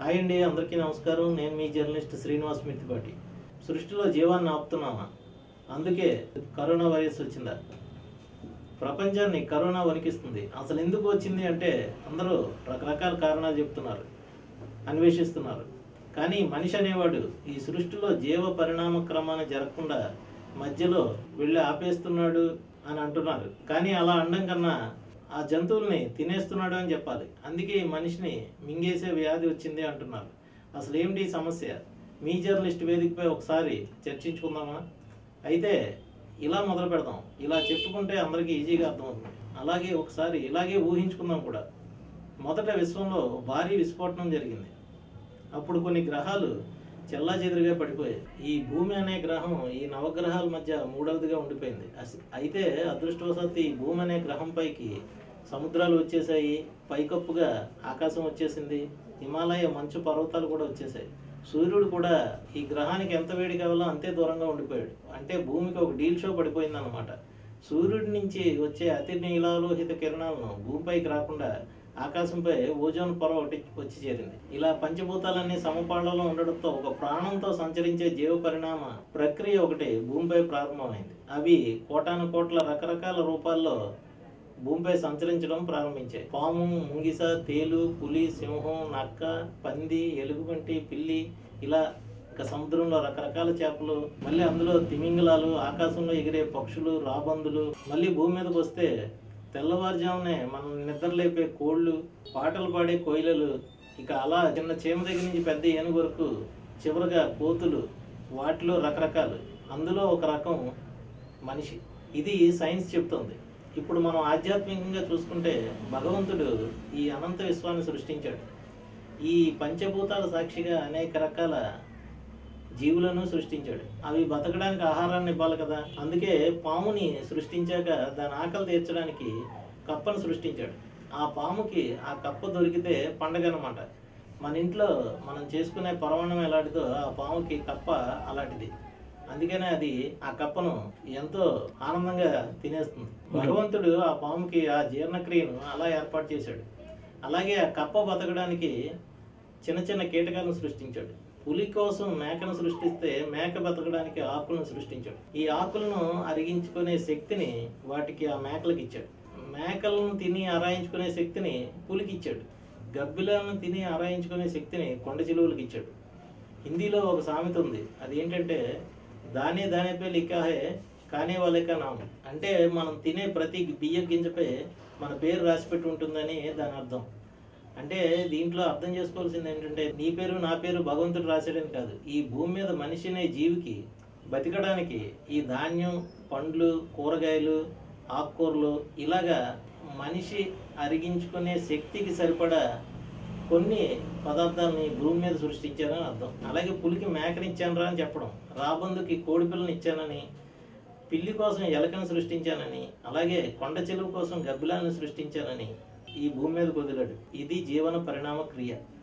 hi అండి అందరికీ నమస్కారం నేను మీ జర్నలిస్ట్ శ్రీనివాస్ మిత్తిపాటి సృష్టిలో జీవాన్ని ఆపుతున్నామా అందుకే కరోనా వైరస్ వచ్చిందా ప్రపంచాన్ని కరోనా వణికిస్తుంది అసలు ఎందుకు వచ్చింది అంటే అందరూ రకరకాల కారణాలు చెప్తున్నారు అన్వేషిస్తున్నారు కానీ మనిషి అనేవాడు ఈ సృష్టిలో జీవ పరిణామ క్రమాన్ని జరగకుండా మధ్యలో వెళ్ళి ఆపేస్తున్నాడు అని అంటున్నారు కానీ అలా అనడం కన్నా ఆ జంతువుల్ని తినేస్తున్నాడు అని చెప్పాలి అందుకే ఈ మనిషిని మింగేసే వ్యాధి వచ్చింది అంటున్నారు అసలు ఏమిటి ఈ సమస్య మీ జర్నలిస్ట్ వేదికపై ఒకసారి చర్చించుకుందామా అయితే ఇలా మొదలు పెడదాం ఇలా చెప్పుకుంటే అందరికీ ఈజీగా అర్థమవుతుంది అలాగే ఒకసారి ఇలాగే ఊహించుకుందాం కూడా మొదట విశ్వంలో భారీ విస్ఫోటనం జరిగింది అప్పుడు కొన్ని గ్రహాలు చెల్లాచెదురుగా పడిపోయాయి ఈ భూమి అనే గ్రహం ఈ నవగ్రహాల మధ్య మూడవదిగా ఉండిపోయింది అస్- అయితే అదృష్టవశాత్తు ఈ భూమి అనే గ్రహం పైకి సముద్రాలు వచ్చేసాయి పైకప్పుగా ఆకాశం వచ్చేసింది హిమాలయ మంచు పర్వతాలు కూడా వచ్చేసాయి సూర్యుడు కూడా ఈ గ్రహానికి ఎంత వేడి కావాలో అంతే దూరంగా ఉండిపోయాడు అంటే భూమికి ఒక డీల్ షో పడిపోయింది అనమాట సూర్యుడి నుంచి వచ్చే అతి నీలాలోహిత కిరణాలను భూమిపైకి రాకుండా ఆకాశంపై ఓజోన్ పొర ఒకటి వచ్చి చేరింది ఇలా పంచభూతాలన్నీ సమపాళ్లలో ఉండడంతో ఒక ప్రాణంతో సంచరించే జీవ పరిణామ ప్రక్రియ ఒకటి భూమిపై ప్రారంభమైంది అవి కోటాను కోట్ల రకరకాల రూపాల్లో భూమిపై సంచరించడం ప్రారంభించాయి పాము ముంగిస తేలు పులి సింహం నక్క పంది ఎలుగుబంటి పిల్లి ఇలా ఇంకా సముద్రంలో రకరకాల చేపలు మళ్ళీ అందులో తిమింగలాలు ఆకాశంలో ఎగిరే పక్షులు రాబందులు మళ్ళీ భూమి మీదకి వస్తే తెల్లవారుజామునే మనం నిద్రలేపే కోళ్ళు పాటలు పాడే కోయిలలు ఇక అలా చిన్న చీమ దగ్గర నుంచి పెద్ద ఏనుగు వరకు చివరగా కోతులు వాటిలో రకరకాలు అందులో ఒక రకం మనిషి ఇది సైన్స్ చెప్తుంది ఇప్పుడు మనం ఆధ్యాత్మికంగా చూసుకుంటే భగవంతుడు ఈ అనంత విశ్వాన్ని సృష్టించాడు ఈ పంచభూతాల సాక్షిగా అనేక రకాల జీవులను సృష్టించాడు అవి బతకడానికి ఆహారాన్ని ఇవ్వాలి కదా అందుకే పాముని సృష్టించాక దాని ఆకలి తీర్చడానికి కప్పను సృష్టించాడు ఆ పాముకి ఆ కప్ప దొరికితే పండగ అనమాట మన ఇంట్లో మనం చేసుకునే పరమాణం ఎలాంటిదో ఆ పాముకి కప్ప అలాంటిది అందుకనే అది ఆ కప్పను ఎంతో ఆనందంగా తినేస్తుంది భగవంతుడు ఆ పాముకి ఆ జీర్ణక్రియను అలా ఏర్పాటు చేశాడు అలాగే ఆ కప్ప బతకడానికి చిన్న చిన్న కీటకాలను సృష్టించాడు పులి కోసం మేకను సృష్టిస్తే మేక బతకడానికి ఆకులను సృష్టించాడు ఈ ఆకులను అరిగించుకునే శక్తిని వాటికి ఆ మేకలకు ఇచ్చాడు మేకలను తిని ఆరాయించుకునే శక్తిని పులికి ఇచ్చాడు గబ్బిలాలను తిని ఆరాయించుకునే శక్తిని కొండ చిలువలకు ఇచ్చాడు హిందీలో ఒక సామెత ఉంది అది ఏంటంటే దానే దానే పే లిఖా హే కానే వాళ్ళే కా నామ్ అంటే మనం తినే ప్రతి బియ్యం గింజపై మన పేరు రాసిపెట్టి ఉంటుందని దాని అర్థం అంటే దీంట్లో అర్థం చేసుకోవాల్సింది ఏంటంటే నీ పేరు నా పేరు భగవంతుడు రాసాడని కాదు ఈ భూమి మీద మనిషి అనే జీవికి బతికడానికి ఈ ధాన్యం పండ్లు కూరగాయలు ఆకుకూరలు ఇలాగా మనిషి అరిగించుకునే శక్తికి సరిపడా కొన్ని పదార్థాలని భూమి మీద సృష్టించారని అర్థం అలాగే పులికి మేకనిచ్చానరా అని చెప్పడం రాబందుకి కోడి పిల్లని ఇచ్చానని పిల్లి కోసం ఎలకను సృష్టించానని అలాగే కొండ చెలువు కోసం గబ్బిలాన్ని సృష్టించానని ఈ భూమి మీద వదిలాడు ఇది జీవన పరిణామ క్రియ